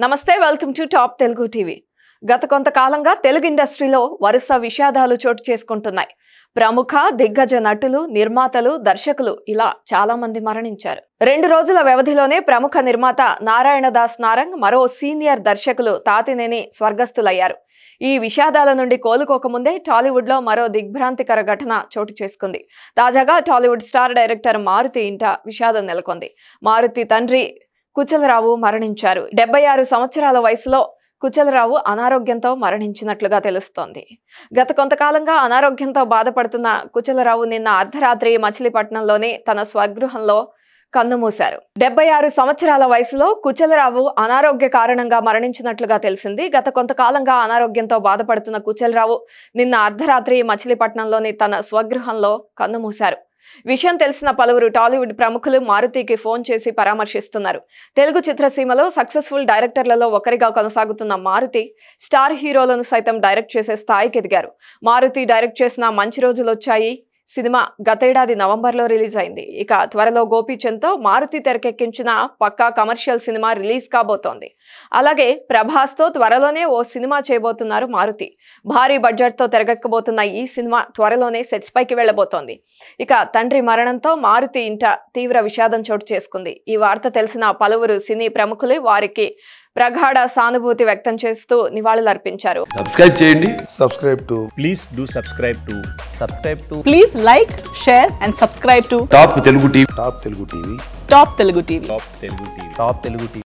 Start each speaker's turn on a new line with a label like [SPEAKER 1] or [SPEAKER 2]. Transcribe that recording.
[SPEAKER 1] నమస్తే welcome to Top Telugu TV గత కొంతకాలంగా తెలుగు ఇండస్ట్రీలో వరుస విషాదాలు చోటు చేసుకుంటున్నాయి ప్రముఖ దిగ్గజ నటులు నిర్మాతలు దర్శకులు ఇలా చాలా మంది మరణించారు రెండు రోజుల వ్యవధిలోనే ప్రముఖ నిర్మాత నారాయణ దాస్ నారంగ్ మరో సీనియర్ దర్శకులు తాతినేని స్వర్గస్థులయ్యారు ఈ విషాదాల నుండి కోలుకోకముందే టాలీవుడ్ లో మరో దిగ్భ్రాంతికర ఘటన చోటు చేసుకుంది తాజాగా టాలీవుడ్ స్టార్ డైరెక్టర్ మారుతి ఇంట విషాదం నెలకొంది మారుతి తండ్రి కుచలరావు మరణించారు డెబ్బై ఆరు సంవత్సరాల వయసులో కుచలరావు అనారోగ్యంతో మరణించినట్లుగా తెలుస్తోంది గత కొంతకాలంగా అనారోగ్యంతో బాధపడుతున్న కుచలరావు నిన్న అర్ధరాత్రి మచిలీపట్నంలోని తన స్వగృహంలో కన్నుమూశారు డెబ్బై ఆరు సంవత్సరాల వయసులో కుచలరావు అనారోగ్య కారణంగా మరణించినట్లుగా తెలిసింది గత కొంతకాలంగా అనారోగ్యంతో బాధపడుతున్న కుచలరావు నిన్న అర్ధరాత్రి మచిలీపట్నంలోని తన స్వగృహంలో కన్నుమూశారు విషయం తెలిసిన పలువురు టాలీవుడ్ ప్రముఖులు మారుతికి ఫోన్ చేసి పరామర్శిస్తున్నారు తెలుగు చిత్రసీమలో సక్సెస్ఫుల్ డైరెక్టర్లలో ఒకరిగా కొనసాగుతున్న మారుతి స్టార్ హీరోలను సైతం డైరెక్ట్ చేసే స్థాయికి ఎదిగారు మారుతి డైరెక్ట్ చేసిన మంచి రోజులు వచ్చాయి సినిమా గతేడాది నవంబర్లో రిలీజ్ అయింది ఇక త్వరలో గోపీచంద్తో మారుతి తెరకెక్కించిన పక్కా కమర్షియల్ సినిమా రిలీజ్ కాబోతోంది అలాగే ప్రభాస్తో త్వరలోనే ఓ సినిమా చేయబోతున్నారు మారుతి భారీ బడ్జెట్తో తెరకెక్కబోతున్న ఈ సినిమా త్వరలోనే సెట్స్ పైకి వెళ్లబోతోంది ఇక తండ్రి మరణంతో మారుతి ఇంట తీవ్ర విషాదం చోటు చేసుకుంది ఈ వార్త తెలిసిన పలువురు సినీ ప్రముఖులు వారికి ప్రగాఢ సానుభూతి వ్యక్తం చేస్తూ నివాళులర్పించారు
[SPEAKER 2] సబ్స్క్రైబ్ చేయండి
[SPEAKER 3] subscribe to
[SPEAKER 4] please do subscribe to
[SPEAKER 5] subscribe to
[SPEAKER 6] Please like, share, and subscribe to
[SPEAKER 2] Top Telugu TV
[SPEAKER 3] Top Telugu TV.
[SPEAKER 6] Top Telugu TV.
[SPEAKER 4] top telugu tv
[SPEAKER 5] Top Telugu TV.